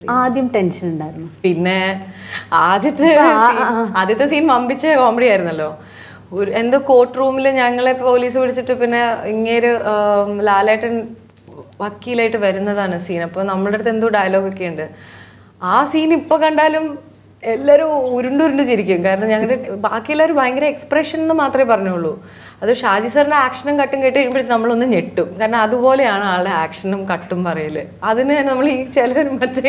ആദ്യം ടെൻഷൻ ഉണ്ടായിരുന്നു പിന്നെ ആദ്യത്തെ scene- ആദ്യത്തെ സീൻ വമ്പിച്ച കോമഡി ആയിരുന്നല്ലോ ഒരു എന്തോ കോർട്ട് റൂമിൽ ഞങ്ങളെ പോലീസ് പിടിച്ചിട്ട് പിന്നെ ഇങ്ങേര് ആം, ലാലേട്ടൻ വക്കീലായിട്ട് വരുന്നതാണ് സീൻ അപ്പോൾ നമ്മളുടെ അടുത്ത് എന്തോ ഡയലോഗ് ഒക്കെ ഉണ്ട് ആ സീൻ ഇപ്പോൾ കണ്ടാലും എല്ലാവരും ഉരുണ്ടുരുണ്ട് ചിരിക്കും കാരണം ഞങ്ങളുടെ ബാക്കി എല്ലാവരും ഭയങ്കര എക്സ്പ്രഷൻ എന്ന് മാത്രമേ പറഞ്ഞുള്ളൂ അത് ഷാജി സാറിന്റെ ആക്ഷനും കട്ടും കേട്ട് കഴിയുമ്പോഴത്തേക്കും നമ്മളൊന്ന് ഞെട്ടും കാരണം അതുപോലെയാണ് ആളുടെ ആക്ഷനും കട്ടും പറയല് അതിന് നമ്മൾ ഈ ചിലർ മറ്റേ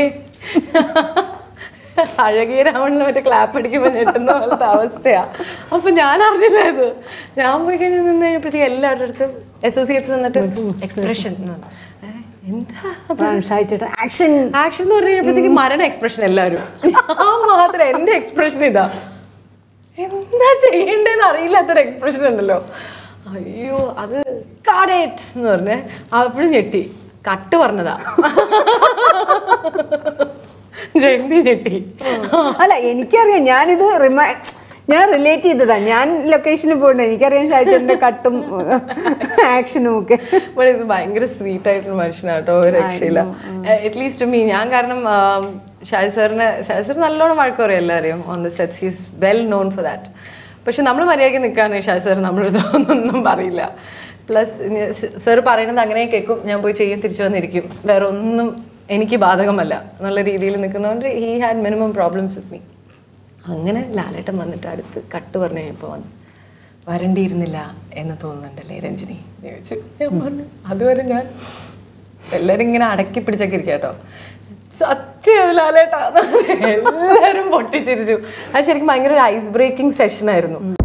അഴകിയ രാവണിന് മറ്റേ ക്ലാപ്പ് അടിക്കുമ്പോൾ ഞെട്ടുന്ന പോലത്തെ അവസ്ഥയാ അപ്പൊ ഞാൻ അറിഞ്ഞില്ല ഇത് ഞാൻ പോയി കഴിഞ്ഞ് നിന്ന് കഴിഞ്ഞപ്പോഴത്തേക്ക് എല്ലാവരുടെ അടുത്തും അസോസിയേറ്റ്സ് വന്നിട്ട് എക്സ്പ്രഷൻ എന്താ ഷായിച്ചേട്ടൻ ആക്ഷൻ ആക്ഷൻ എന്ന് പറഞ്ഞു കഴിഞ്ഞപ്പോഴത്തേക്ക് മരണ എക്സ്പ്രഷൻ എല്ലാവരും ഞാൻ മാത്രം എന്റെ എക്സ്പ്രഷൻ ഇതാ എന്താ ചെയ്യേണ്ടതെന്ന് അറിയില്ലാത്തൊരു എക്സ്പ്രഷൻ ഉണ്ടല്ലോ അയ്യോ അത് കാടേറ്റ് എന്ന് പറഞ്ഞേ അപ്പോഴും ഞെട്ടി കട്ട് പറഞ്ഞതാ ജയന്തി ഞെട്ടി അല്ല എനിക്കറിയാം ഞാനിത് റിമൈ ഞാൻ റിലേറ്റ് ചെയ്തതാ ഞാൻ ലൊക്കേഷനിൽ പോയിട്ട് എനിക്കറിയാം ഷായിച്ചേട്ടന്റെ കട്ടും ആക്ഷനും ഒക്കെ അപ്പോൾ ഇത് ഭയങ്കര സ്വീറ്റ് ആയിട്ടുള്ള മനുഷ്യനാട്ടോ ഒരു രക്ഷയില്ല അറ്റ്ലീസ്റ്റ് മീ ഞാൻ കാരണം ആം, ഷാജി സാറിന് ഷാജി സാർ നല്ലോണം വഴക്ക് പറയും എല്ലാവരെയും on the sets is well known for that പക്ഷെ നമ്മൾ മര്യാദയ്ക്ക് നിൽക്കുകയാണെങ്കിൽ ഷാജി സാർ നമ്മളടുത്ത് ഒന്നും പറയില്ല പ്ലസ് സാർ പറയുന്നത് അങ്ങനെ കേൾക്കും ഞാൻ പോയി ചെയ്യും തിരിച്ചു വന്നിരിക്കും വേറെ ഒന്നും എനിക്ക് ബാധകമല്ല എന്നുള്ള രീതിയിൽ നിൽക്കുന്നതുകൊണ്ട് he had minimum problems with me അങ്ങനെ ലാലേട്ടൻ വന്നിട്ട് അടുത്ത് കട്ട് പറഞ്ഞു കഴിഞ്ഞപ്പോൾ വന്നു വരണ്ടിയിരുന്നില്ല എന്ന് തോന്നുന്നുണ്ടല്ലേ രഞ്ജിനി എന്ന് ചോദിച്ചു ഞാൻ പറഞ്ഞു അതുവരെ ഞാൻ എല്ലാരും ഇങ്ങനെ അടക്കി പിടിച്ചൊക്കെ ഇരിക്കുക കേട്ടോ സത്യം ലാലേട്ടാ എല്ലാവരും പൊട്ടിച്ചിരിച്ചു അത് ശരിക്കും ഭയങ്കര ഒരു ഐസ് ബ്രേക്കിംഗ് സെഷൻ ആയിരുന്നു